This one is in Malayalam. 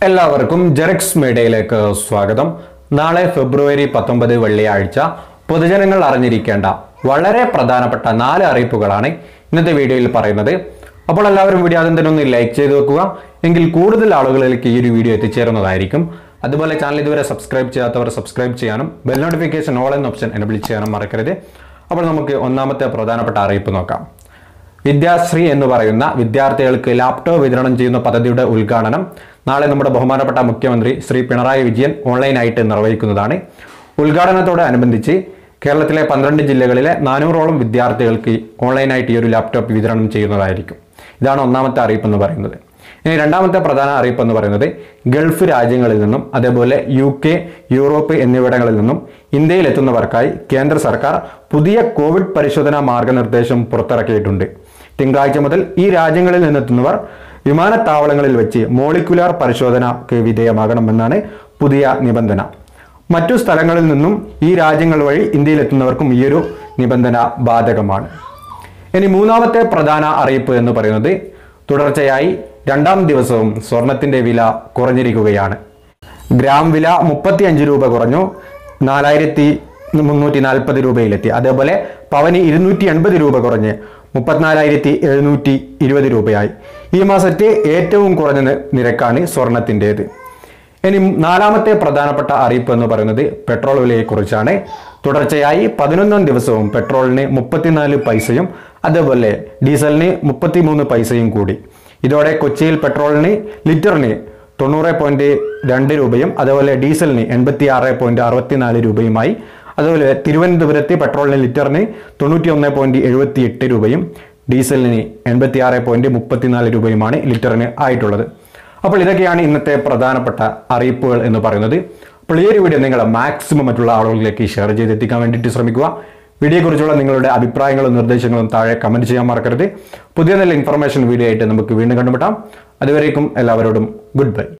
എല്ലാവർക്കും ജെറക്സ് മീഡിയയിലേക്ക് സ്വാഗതം നാളെ ഫെബ്രുവരി പത്തൊമ്പത് വെള്ളിയാഴ്ച പൊതുജനങ്ങൾ അറിഞ്ഞിരിക്കേണ്ട വളരെ പ്രധാനപ്പെട്ട നാല് അറിയിപ്പുകളാണ് ഇന്നത്തെ വീഡിയോയിൽ പറയുന്നത് അപ്പോൾ എല്ലാവരും വീഡിയോ ആദ്യം തന്നെ ഒന്ന് ലൈക്ക് ചെയ്ത് വെക്കുക എങ്കിൽ കൂടുതൽ ആളുകളിലേക്ക് ഈ ഒരു വീഡിയോ എത്തിച്ചേരുന്നതായിരിക്കും അതുപോലെ ചാനൽ ഇതുവരെ സബ്സ്ക്രൈബ് ചെയ്യാത്തവർ സബ്സ്ക്രൈബ് ചെയ്യാനും ബെൽ നോട്ടിഫിക്കേഷൻ ഓൾ എന്ന ഓപ്ഷൻ എനബിൾ ചെയ്യാനും മറക്കരുത് അപ്പോൾ നമുക്ക് ഒന്നാമത്തെ പ്രധാനപ്പെട്ട അറിയിപ്പ് നോക്കാം വിദ്യാശ്രീ എന്ന് പറയുന്ന വിദ്യാർത്ഥികൾക്ക് ലാപ്ടോപ്പ് വിതരണം ചെയ്യുന്ന പദ്ധതിയുടെ ഉദ്ഘാടനം നാളെ നമ്മുടെ ബഹുമാനപ്പെട്ട മുഖ്യമന്ത്രി ശ്രീ പിണറായി വിജയൻ ഓൺലൈനായിട്ട് നിർവഹിക്കുന്നതാണ് ഉദ്ഘാടനത്തോടനുബന്ധിച്ച് കേരളത്തിലെ പന്ത്രണ്ട് ജില്ലകളിലെ നാനൂറോളം വിദ്യാർത്ഥികൾക്ക് ഓൺലൈനായിട്ട് ഈ ഒരു ലാപ്ടോപ്പ് വിതരണം ചെയ്യുന്നതായിരിക്കും ഇതാണ് ഒന്നാമത്തെ അറിയിപ്പ് എന്ന് പറയുന്നത് ഇനി രണ്ടാമത്തെ പ്രധാന അറിയിപ്പ് എന്ന് പറയുന്നത് ഗൾഫ് രാജ്യങ്ങളിൽ നിന്നും അതേപോലെ യു കെ യൂറോപ്പ് എന്നിവിടങ്ങളിൽ നിന്നും ഇന്ത്യയിൽ എത്തുന്നവർക്കായി കേന്ദ്ര സർക്കാർ പുതിയ കോവിഡ് പരിശോധനാ മാർഗനിർദ്ദേശം പുറത്തിറക്കിയിട്ടുണ്ട് തിങ്കളാഴ്ച മുതൽ ഈ രാജ്യങ്ങളിൽ നിന്നെത്തുന്നവർ വിമാനത്താവളങ്ങളിൽ വെച്ച് മോളിക്കുലാർ പരിശോധനക്ക് വിധേയമാകണമെന്നാണ് പുതിയ നിബന്ധന മറ്റു സ്ഥലങ്ങളിൽ നിന്നും ഈ രാജ്യങ്ങൾ വഴി ഇന്ത്യയിൽ എത്തുന്നവർക്കും ഈ ഒരു നിബന്ധന ബാധകമാണ് ഇനി മൂന്നാമത്തെ പ്രധാന അറിയിപ്പ് എന്ന് പറയുന്നത് തുടർച്ചയായി രണ്ടാം ദിവസവും സ്വർണത്തിന്റെ വില കുറഞ്ഞിരിക്കുകയാണ് ഗ്രാം വില മുപ്പത്തി അഞ്ച് രൂപ കുറഞ്ഞു നാലായിരത്തി മുന്നൂറ്റി നാൽപ്പത് രൂപയിലെത്തി അതേപോലെ പവന് ഇരുന്നൂറ്റി എൺപത് രൂപ കുറഞ്ഞ് മുപ്പത്തിനാലായിരത്തി എഴുന്നൂറ്റി ഇരുപത് രൂപയായി ഈ മാസത്തെ ഏറ്റവും കുറഞ്ഞ നി- നിരക്കാണ് സ്വർണത്തിൻ്റേത് ഇനി നാലാമത്തെ പ്രധാനപ്പെട്ട അറിയിപ്പ് എന്ന് പറയുന്നത് പെട്രോൾ വിലയെക്കുറിച്ചാണ് തുടർച്ചയായി പതിനൊന്നാം ദിവസവും പെട്രോളിന് മുപ്പത്തിനാല് പൈസയും അതേപോലെ ഡീസലിന് മുപ്പത്തിമൂന്ന് പൈസയും കൂടി ഇതോടെ കൊച്ചിയിൽ പെട്രോളിന് ലിറ്ററിന് തൊണ്ണൂറ് പോയിന്റ് രണ്ട് രൂപയും അതേപോലെ ഡീസലിന് എൺപത്തി ആറ് പോയിന്റ് അറുപത്തിനാല് രൂപയുമായി അതുപോലെ തിരുവനന്തപുരത്ത് പെട്രോളിന് ലിറ്ററിന് തൊണ്ണൂറ്റി ഒന്ന് പോയിന്റ് എഴുപത്തി എട്ട് രൂപയും ഡീസലിന് എൺപത്തി ആറ് പോയിന്റ് മുപ്പത്തിനാല് രൂപയുമാണ് ലിറ്ററിന് ആയിട്ടുള്ളത് അപ്പോൾ ഇതൊക്കെയാണ് ഇന്നത്തെ പ്രധാനപ്പെട്ട അറിയിപ്പുകൾ എന്ന് പറയുന്നത് അപ്പോൾ ഈ ഒരു വീഡിയോ നിങ്ങൾ മാക്സിമം മറ്റുള്ള ആളുകളിലേക്ക് ഷെയർ ചെയ്തെത്തിക്കാൻ വേണ്ടിയിട്ട് ശ്രമിക്കുക വീഡിയോയെക്കുറിച്ചുള്ള നിങ്ങളുടെ അഭിപ്രായങ്ങളും നിർദ്ദേശങ്ങളും താഴെ കമൻറ്റ് ചെയ്യാൻ മറക്കരുത് പുതിയ നല്ല ഇൻഫർമേഷൻ വീഡിയോ ആയിട്ട് നമുക്ക് വീണ്ടും കണ്ടുമുട്ടാം അതുവരേക്കും എല്ലാവരോടും ഗുഡ് ബൈ